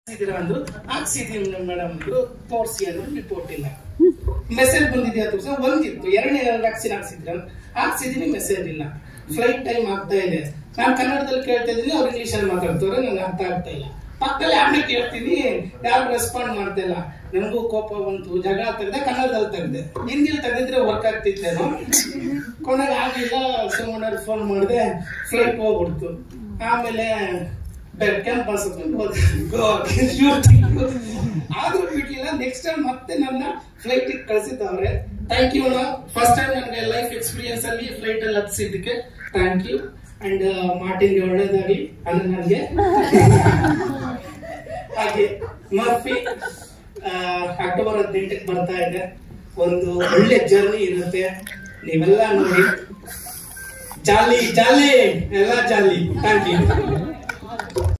ಹಾಕ್ಸಿದ್ದೀರಾ ಅಂದ್ರು ಹಾಕ್ಸಿದೀನಿ ಮೇಡಮ್ ಅಂದ್ರು ತೋರಿಸಿ ಅಂದ್ರು ರಿಪೋರ್ಟ್ ಇಲ್ಲ ಮೆಸೇಜ್ ಬಂದಿದೆಯಾ ತೋರ್ಸ ಒಂದಿತ್ತು ಎರಡನೇ ವ್ಯಾಕ್ಸಿನ್ ಹಾಕ್ಸಿದ್ರ ಹಾಕ್ಸಿದೀನಿ ಮೆಸೇಜ್ ಇಲ್ಲ ಫ್ಲೈಟ್ ಟೈಮ್ ಆಗ್ತಾ ಇದೆ ನಾನು ಕನ್ನಡದಲ್ಲಿ ಕೇಳ್ತಾ ಇದ್ದೀನಿ ಅವ್ರು ಇಂಗ್ಲಿಷ್ ಅಲ್ಲಿ ಮಾತಾಡ್ತಾರೆ ನನಗೆ ಅರ್ಥ ಆಗ್ತಾ ಇಲ್ಲ ಪಕ್ಕದಲ್ಲಿ ಆಮೇಲೆ ಕೇಳ್ತೀನಿ ಯಾರು ರೆಸ್ಪಾಂಡ್ ಮಾಡ್ತಾ ಇಲ್ಲ ನನಗೂ ಕೋಪ ಬಂತು ಜಗಳ ತೆಗ್ದೆ ಕನ್ನಡದಲ್ಲಿ ತೆಗ್ದೆ ಹಿಂದಿಲಿ ತೆಗೆದಿದ್ರೆ ವರ್ಕ್ ಆಗ್ತಿತ್ತೇನೋ ಕೊನೆಗೆ ಆಗ್ಲಿಲ್ಲ ಸೋಮಣ್ಣವ್ರಿಗೆ ಫೋನ್ ಮಾಡಿದೆ ಫ್ಲೈಟ್ ಹೋಗ್ಬಿಡ್ತು ಆಮೇಲೆ ಕ್ಯಾಂಪಸ್ ಶೂಟಿಂಗ್ ಆದ್ರೂ ಬಿಡ್ಲಿಲ್ಲ ನೆಕ್ಸ್ಟ್ ಟೈಮ್ ಮತ್ತೆ ನನ್ನ ಫ್ಲೈಟ್ ಕಳಿಸಿದ್ದವ್ರೆ ಥ್ಯಾಂಕ್ ಯು ಫಸ್ಟ್ ಟೈಮ್ ನನಗೆ ಲೈಫ್ ಎಕ್ಸ್ಪೀರಿಯನ್ಸ್ ಅಲ್ಲಿ ಫ್ಲೈಟ್ ಅಲ್ಲಿ ಹತ್ತಿಸಿದ್ದಕ್ಕೆ ಥ್ಯಾಂಕ್ ಯು ಅಂಡ್ ಮಾರ್ಟಿನ್ಗೆ ಒಳ್ಳೇದಾಗಿ ಅಂದ್ರೆ ನನಗೆ ಹಾಗೆ ಮರ್ಫಿ ಅಕ್ಟೋಬರ್ ಹದಿನೆಂಟಕ್ಕೆ ಬರ್ತಾ ಇದೆ ಒಂದು ಒಳ್ಳೆ ಜರ್ನಿ ಇರುತ್ತೆ ನೀವೆಲ್ಲ ನೋಡಿ ಜಾಲಿ ಜಾಲಿ ಎಲ್ಲ ಜಾಲಿ ಥ್ಯಾಂಕ್ ಯು